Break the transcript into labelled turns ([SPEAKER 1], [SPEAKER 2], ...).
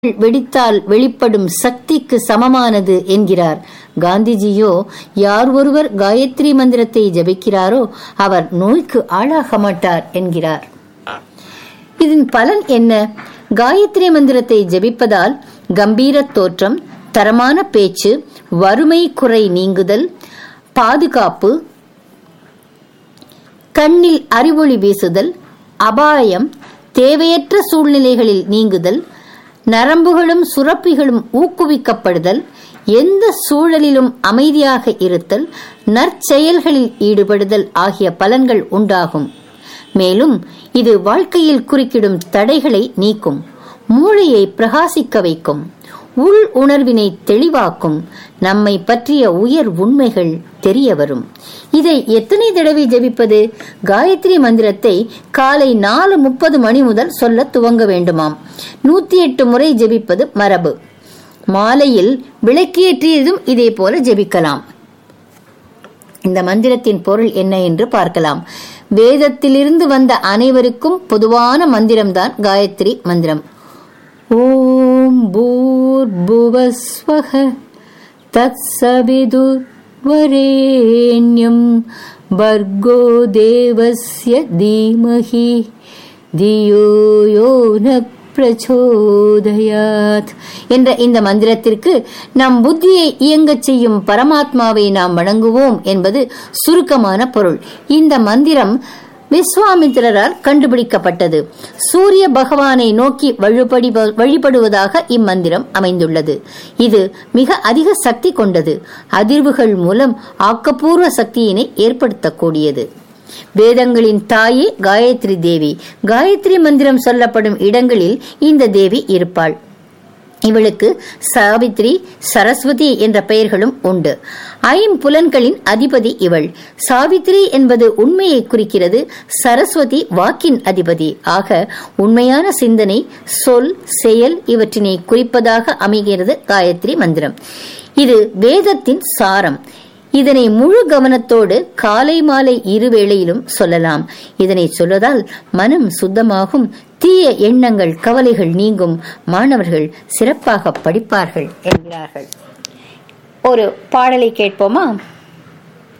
[SPEAKER 1] வெடித்தால் வெளிப்படும் சக்திக்கு சமமானது என்கிறார் காந்திஜியோ யார் ஒருவர் காயத்ரி மந்திரத்தை ஜபிக்கிறாரோ அவர் நோய்க்கு ஆளாக மாட்டார் என்கிறார் இதன் பலன் என்ன காயத்ரி மந்திரத்தை ஜபிப்பதால் கம்பீர தோற்றம் தரமான பேச்சு வறுமை குறை நீங்குதல் பாதுகாப்பு கண்ணில் அறிவொளி வீசுதல் அபாயம் தேவையற்ற சூழ்நிலைகளில் நீங்குதல் நரம்புகளும் சுரப்பிகளும் ஊக்குவிக்கப்படுதல் எந்த சூழலிலும் அமைதியாக இருத்தல் நற்செயல்களில் ஈடுபடுதல் ஆகிய பலன்கள் உண்டாகும் மேலும் இது வாழ்க்கையில் குறுக்கிடும் தடைகளை நீக்கும் மூளையை பிரகாசிக்க வைக்கும் உள் உணர்வினை தெளிவாக்கும் நம்மை பற்றிய உயர் உண்மைகள் தெரிய வரும் இதை எத்தனை தடவை ஜெபிப்பது காயத்ரி மந்திரத்தை காலை நாலு முப்பது மணி முதல் சொல்ல துவங்க வேண்டுமாம் நூத்தி எட்டு முறை ஜெபிப்பது மரபு மாலையில் விளக்கேற்றியதும் இதே போல ஜெபிக்கலாம் இந்த மந்திரத்தின் பொருள் என்ன என்று பார்க்கலாம் வேதத்திலிருந்து வந்த அனைவருக்கும் பொதுவான மந்திரம்தான் காயத்ரி மந்திரம் ஓம் பூர்புவஸ்வக தத்சவிதுர்வரேண்யம் பர்கோ தேவஸ்ய தீமஹி தியோ யோ ந பிரச்சோதயாத் என்ற இந்த மந்திரத்திற்கு நம் புத்தியை இயங்கச் செய்யும் பரமாத்மாவை நாம் வணங்குவோம் என்பது சுருக்கமான பொருள் இந்த மந்திரம் விஸ்வாமித்திரரால் கண்டுபிடிக்கப்பட்டது சூரிய பகவானை நோக்கி வழிபடி வழிபடுவதாக இம்மந்திரம் அமைந்துள்ளது இது மிக அதிக சக்தி கொண்டது அதிர்வுகள் மூலம் ஆக்கப்பூர்வ சக்தியினை ஏற்படுத்தக்கூடியது வேதங்களின் தாயே காயத்ரி தேவி காயத்ரி மந்திரம் சொல்லப்படும் இடங்களில் இந்த தேவி இருப்பாள் இவளுக்கு சாவித்ரி சரஸ்வதி என்ற பெயர்களும் உண்டு ஐம்புலன்களின் அதிபதி இவள் சாவித்ரி என்பது உண்மையை குறிக்கிறது சரஸ்வதி வாக்கின் அதிபதி ஆக உண்மையான சிந்தனை சொல் செயல் இவற்றினை குறிப்பதாக அமைகிறது காயத்ரி மந்திரம் இது வேதத்தின் சாரம் இதனை முழு கவனத்தோடு காலை மாலை இரு வேளையிலும் சொல்லலாம் இதனை சொல்வதால் மனம் சுத்தமாகும் தீய எண்ணங்கள் கவலைகள் நீங்கும் மாணவர்கள் சிறப்பாக படிப்பார்கள் என்கிறார்கள் ஒரு பாடலை கேட்போமா